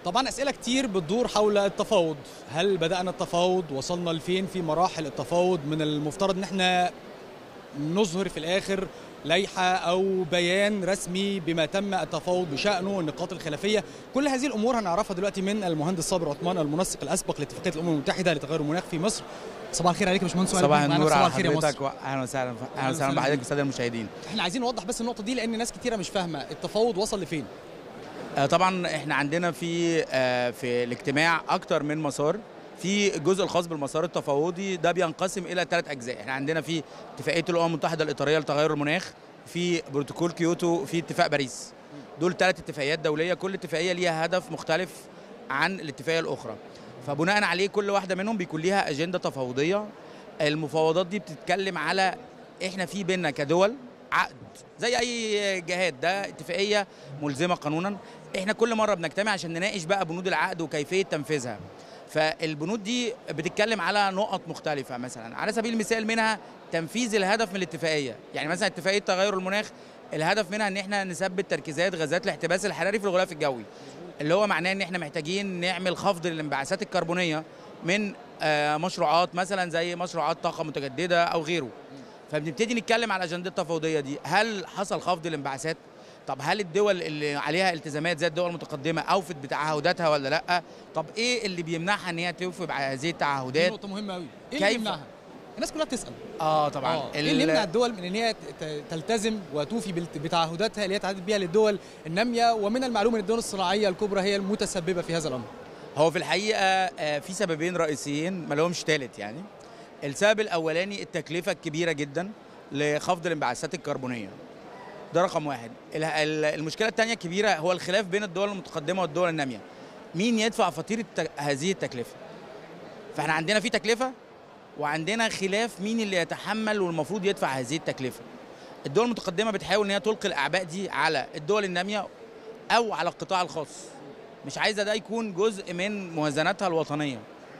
طبعا اسئله كتير بتدور حول التفاوض هل بدانا التفاوض وصلنا لفين في مراحل التفاوض من المفترض ان احنا نظهر في الاخر لائحه او بيان رسمي بما تم التفاوض بشانه النقاط الخلافيه كل هذه الامور هنعرفها دلوقتي من المهندس صابر عثمان المنسق الاسبق لاتفاقيه الامم المتحده لتغير المناخ في مصر صباح الخير عليك يا باشمهندس صباح وأهلا بيك معانا في النور على الخير يا مصر. حضرتك واهلا وسهلا اهلا وسهلا وسهلا بحضرتك بيك. والساده المشاهدين احنا عايزين نوضح بس النقطه دي لان ناس كتيره مش فاهمه التفاوض وصل لفين آه، طبعا احنا عندنا في آه، في الاجتماع اكتر من مسار في الجزء الخاص بالمسار التفاوضي ده بينقسم الى ثلاث اجزاء احنا عندنا في اتفاقيه الامم المتحده الاطاريه لتغير المناخ في بروتوكول كيوتو في اتفاق باريس دول ثلاث اتفاقيات دوليه كل اتفاقيه ليها هدف مختلف عن الاتفاقيه الاخرى فبناء عليه كل واحده منهم بيكون ليها اجنده تفاوضيه المفاوضات دي بتتكلم على احنا في بينا كدول عقد زي اي جهات ده اتفاقيه ملزمه قانونا احنا كل مره بنجتمع عشان نناقش بقى بنود العقد وكيفيه تنفيذها فالبنود دي بتتكلم على نقط مختلفه مثلا على سبيل المثال منها تنفيذ الهدف من الاتفاقيه يعني مثلا اتفاقيه تغير المناخ الهدف منها ان احنا نثبت تركيزات غازات الاحتباس الحراري في الغلاف الجوي اللي هو معناه ان احنا محتاجين نعمل خفض للانبعاثات الكربونيه من آه، مشروعات مثلا زي مشروعات طاقه متجدده او غيره فبنبتدي نتكلم على الاجنده التفاوضيه دي هل حصل خفض الانبعاثات طب هل الدول اللي عليها التزامات زي الدول المتقدمه اوفت بتعهداتها ولا لا طب ايه اللي بيمنعها ان هي توفي بهذه دي التعهدات نقطه مهمه قوي ايه اللي كيف- يمنعها الناس كلها بتسال اه طبعا اه ايه اللي يمنع الدول من ان هي ت- ت- تلتزم وتوفي بالت- بتعهداتها اللي هي تعهدت بها للدول الناميه ومن المعلوم ان الدول الصناعيه الكبرى هي المتسببه في هذا الامر هو في الحقيقه آه، في سببين رئيسيين ما لهمش ثالث يعني السبب الاولاني التكلفه الكبيره جدا لخفض الانبعاثات الكربونيه ده رقم واحد ال- ال- المشكله الثانيه الكبيره هو الخلاف بين الدول المتقدمه والدول الناميه مين يدفع فاتوره الت- هذه التكلفه فاحنا عندنا في تكلفه وعندنا خلاف مين اللي يتحمل والمفروض يدفع هذه التكلفه الدول المتقدمه بتحاول ان هي تلقي الاعباء دي على الدول الناميه او على القطاع الخاص مش عايزه ده يكون جزء من موازنتها الوطنيه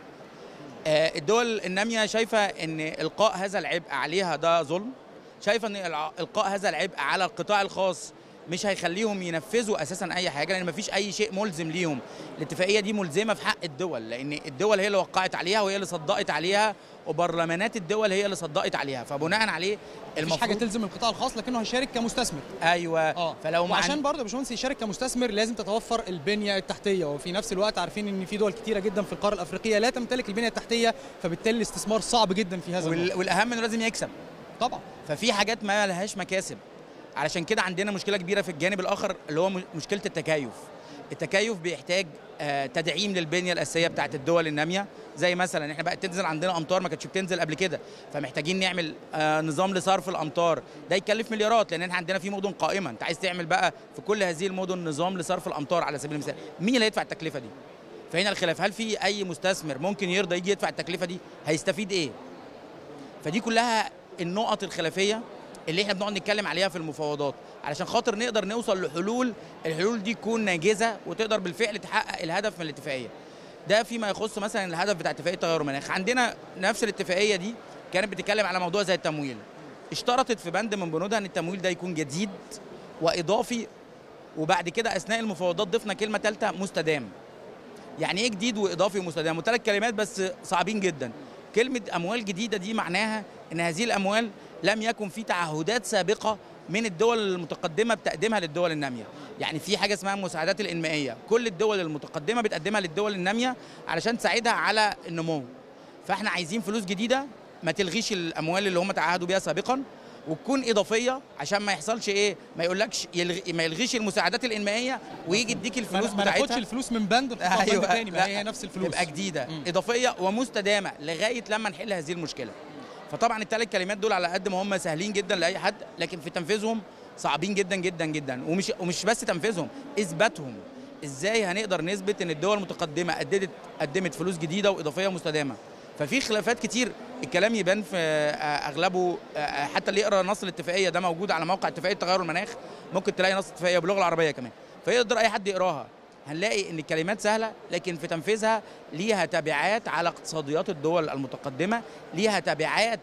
آه، الدول الناميه شايفه ان القاء هذا العبء عليها ده ظلم شايفه ان الع- القاء هذا العبء على القطاع الخاص مش هيخليهم ينفذوا اساسا اي حاجه لان مفيش اي شيء ملزم ليهم الاتفاقيه دي ملزمه في حق الدول لان الدول هي اللي وقعت عليها وهي اللي صدقت عليها وبرلمانات الدول هي اللي صدقت عليها فبناء عليه مفيش حاجه المفروض تلزم القطاع الخاص لكنه هيشارك كمستثمر ايوه اه فلو ما وعشان عن- برضه يا باشمهندس يشارك كمستثمر لازم تتوفر البنيه التحتيه وفي نفس الوقت عارفين ان في دول كتيره جدا في القاره الافريقيه لا تمتلك البنيه التحتيه فبالتالي الاستثمار صعب جدا في هذا وال... الموضوع. والاهم انه لازم يكسب طبعا ففي حاجات ما لهاش مكاسب علشان كده عندنا مشكله كبيره في الجانب الاخر اللي هو م- مشكله التكيف التكيف بيحتاج آه، تدعيم للبنيه الاساسيه بتاعت الدول الناميه زي مثلا احنا بقى تنزل عندنا امطار ما كانتش بتنزل قبل كده فمحتاجين نعمل آه، نظام لصرف الامطار ده يكلف مليارات لان احنا عندنا في مدن قائمه انت عايز تعمل بقى في كل هذه المدن نظام لصرف الامطار على سبيل المثال مين اللي هيدفع التكلفه دي فهنا الخلاف هل في اي مستثمر ممكن يرضى يجي يدفع التكلفه دي هيستفيد ايه فدي كلها النقط الخلافيه اللي احنا بنقعد نتكلم عليها في المفاوضات علشان خاطر نقدر نوصل لحلول الحلول دي تكون ناجزه وتقدر بالفعل تحقق الهدف من الاتفاقيه ده فيما يخص مثلا الهدف بتاع اتفاقيه تغير المناخ عندنا نفس الاتفاقيه دي كانت بتتكلم على موضوع زي التمويل اشترطت في بند من بنودها ان التمويل ده يكون جديد واضافي وبعد كده اثناء المفاوضات ضفنا كلمه ثالثه مستدام يعني ايه جديد واضافي ومستدام وثلاث كلمات بس صعبين جدا كلمه اموال جديده دي معناها ان هذه الاموال لم يكن في تعهدات سابقه من الدول المتقدمه بتقديمها للدول الناميه يعني في حاجه اسمها المساعدات الانمائيه كل الدول المتقدمه بتقدمها للدول الناميه علشان تساعدها على النمو فاحنا عايزين فلوس جديده ما تلغيش الاموال اللي هم تعهدوا بيها سابقا وتكون اضافيه عشان ما يحصلش ايه ما يقولكش يلغي ما يلغيش المساعدات الانمائيه ويجي يديك الفلوس ما ناخدش بتاعتها الفلوس من بند ونحطها في بند تاني ما هي هي نفس الفلوس تبقى جديده مم. اضافيه ومستدامه لغايه لما نحل هذه المشكله فطبعا الثلاث كلمات دول على قد ما هم سهلين جدا لاي حد لكن في تنفيذهم صعبين جدا جدا جدا ومش ومش بس تنفيذهم اثباتهم ازاي هنقدر نثبت ان الدول المتقدمه قدمت قدمت فلوس جديده واضافيه ومستدامه ففي خلافات كتير الكلام يبان في آه، اغلبه آه، حتى اللي يقرا نص الاتفاقيه ده موجود على موقع اتفاقيه تغير المناخ ممكن تلاقي نص الاتفاقيه باللغه العربيه كمان فيقدر اي حد يقراها هنلاقي ان الكلمات سهله لكن في تنفيذها ليها تبعات على اقتصاديات الدول المتقدمه ليها تبعات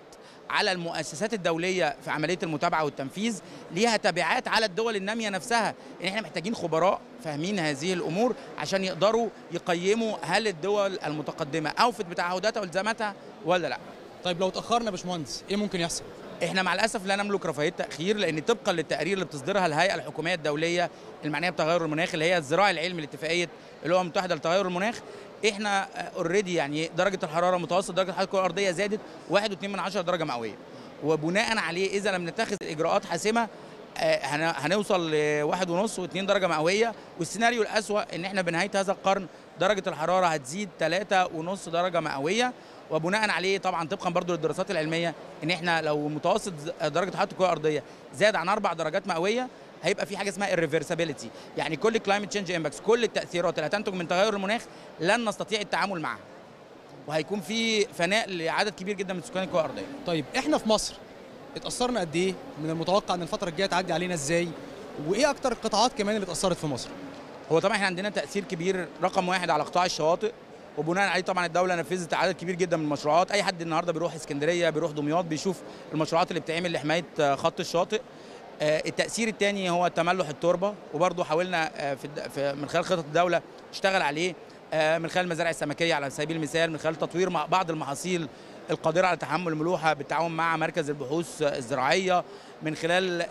على المؤسسات الدوليه في عمليه المتابعه والتنفيذ ليها تبعات على الدول الناميه نفسها ان احنا محتاجين خبراء فاهمين هذه الامور عشان يقدروا يقيموا هل الدول المتقدمه اوفت بتعهداتها والتزاماتها ولا لا طيب لو اتاخرنا يا باشمهندس ايه ممكن يحصل احنا مع الاسف لا نملك رفاهيه تاخير لان طبقا للتقارير اللي بتصدرها الهيئه الحكوميه الدوليه المعنيه بتغير المناخ اللي هي الذراع العلمي لاتفاقيه الامم المتحده لتغير المناخ احنا اوريدي يعني درجه الحراره متوسط درجه الحراره الكره الارضيه زادت 1.2 من عشرة درجه مئويه وبناء عليه اذا لم نتخذ اجراءات حاسمه آه، هن- هنوصل لواحد ونص واثنين درجه مئويه والسيناريو الاسوا ان احنا بنهايه هذا القرن درجه الحراره هتزيد ثلاثة ونص درجه مئويه وبناء عليه طبعا طبقا برضو للدراسات العلميه ان احنا لو متوسط ز- درجه حراره الكره الارضيه زاد عن اربع درجات مئويه هيبقى في حاجه اسمها الريفرسابيلتي يعني كل كلايمت تشينج امباكس كل التاثيرات اللي هتنتج من تغير المناخ لن نستطيع التعامل معها وهيكون في فناء لعدد كبير جدا من سكان الكره الارضيه طيب احنا في مصر اتاثرنا قد ايه من المتوقع ان الفتره الجايه تعدي علينا ازاي وايه اكتر القطاعات كمان اللي اتاثرت في مصر هو طبعا احنا عندنا تاثير كبير رقم واحد على قطاع الشواطئ وبناء عليه طبعا الدوله نفذت عدد كبير جدا من المشروعات اي حد النهارده بيروح اسكندريه بيروح دمياط بيشوف المشروعات اللي بتتعمل لحمايه آه، خط الشاطئ آه، التاثير الثاني هو تملح التربه وبرضه حاولنا آه، في الد- في- من خلال خطط الدوله نشتغل عليه آه، من خلال المزارع السمكيه على سبيل المثال من خلال تطوير مع بعض المحاصيل القادره على تحمل الملوحه بالتعاون مع مركز البحوث الزراعيه من خلال آه،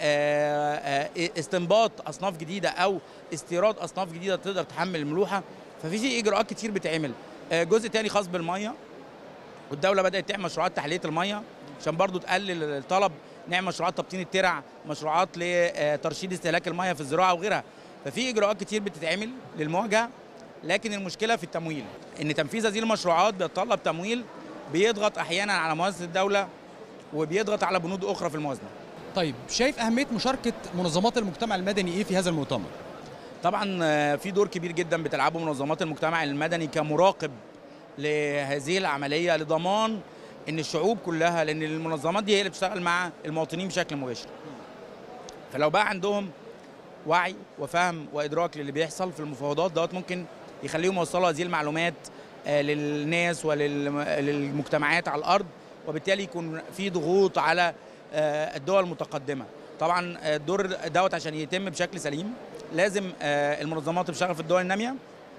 آه، استنباط اصناف جديده او استيراد اصناف جديده تقدر تحمل الملوحه ففي في اجراءات كتير بتتعمل آه، جزء تاني خاص بالميه والدوله بدات تعمل مشروعات تحليه الميه عشان برضو تقلل الطلب نعمل مشروعات تبطين الترع مشروعات لترشيد استهلاك الميه في الزراعه وغيرها ففي اجراءات كتير بتتعمل للمواجهه لكن المشكله في التمويل ان تنفيذ هذه المشروعات بيتطلب تمويل بيضغط احيانا على موازنه الدوله وبيضغط على بنود اخرى في الموازنه طيب شايف اهميه مشاركه منظمات المجتمع المدني ايه في هذا المؤتمر طبعا آه، في دور كبير جدا بتلعبه منظمات المجتمع المدني كمراقب لهذه العمليه لضمان ان الشعوب كلها لان المنظمات دي هي اللي بتشتغل مع المواطنين بشكل مباشر فلو بقى عندهم وعي وفهم وادراك للي بيحصل في المفاوضات دوت ممكن يخليهم يوصلوا هذه المعلومات آه، للناس وللمجتمعات على الارض وبالتالي يكون في ضغوط على آه، الدول المتقدمه طبعا آه، الدور دوت عشان يتم بشكل سليم لازم آه، المنظمات اللي بتشتغل في الدول الناميه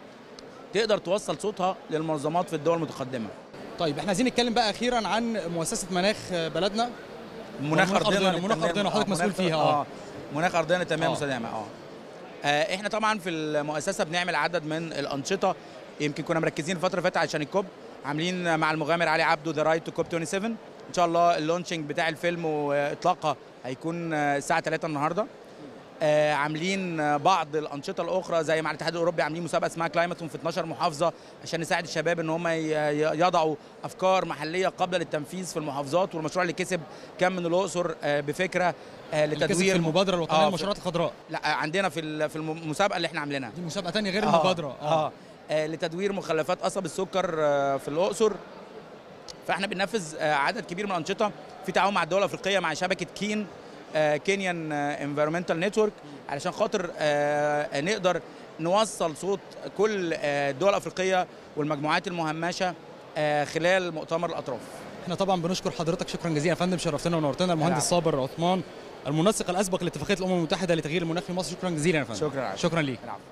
تقدر توصل صوتها للمنظمات في الدول المتقدمه طيب احنا عايزين نتكلم بقى اخيرا عن مؤسسه مناخ بلدنا مناخ مناخ ارضنا أرضنا، مناخ للتنمية- أرضنا، وحضرتك آه، مسؤول مناخ- فيها، آه. اه مناخ ارضنا للتنميه آه. المستدامه اه آه، احنا طبعا في المؤسسه بنعمل عدد من الانشطه يمكن كنا مركزين الفتره اللي فاتت عشان الكوب عاملين مع المغامر علي عبده ذا رايت تو كوب 27 ان شاء الله اللونشنج بتاع الفيلم واطلاقها هيكون آه، الساعه 3 النهارده آه، عاملين آه، بعض الانشطه الاخرى زي مع الاتحاد الاوروبي عاملين مسابقه اسمها كلايمتون في 12 محافظه عشان نساعد الشباب ان هم ي- ي- يضعوا افكار محليه قابله للتنفيذ في المحافظات والمشروع اللي كسب كان من الاقصر آه، بفكره آه، اللي كسب في لتدوير المبادره الوطنيه آه، في- للمشروعات الخضراء لا آه، عندنا في ال- في المسابقه اللي احنا عاملينها دي مسابقه تانية غير آه، المبادره اه, آه لتدوير مخلفات قصب السكر آه، في الاقصر فاحنا بننفذ آه، عدد كبير من الانشطه في تعاون مع الدول الافريقيه مع شبكه كين كينيان انفيرمنتال نتورك علشان خاطر آه، نقدر نوصل صوت كل آه، الدول الافريقيه والمجموعات المهمشه آه، خلال مؤتمر الاطراف احنا طبعا بنشكر حضرتك شكرا جزيلا يا فندم شرفتنا ونورتنا المهندس العفو. صابر عثمان المنسق الاسبق لاتفاقيه الامم المتحده لتغيير المناخ في مصر شكرا جزيلا يا فندم شكرا شكرا ليك العفو.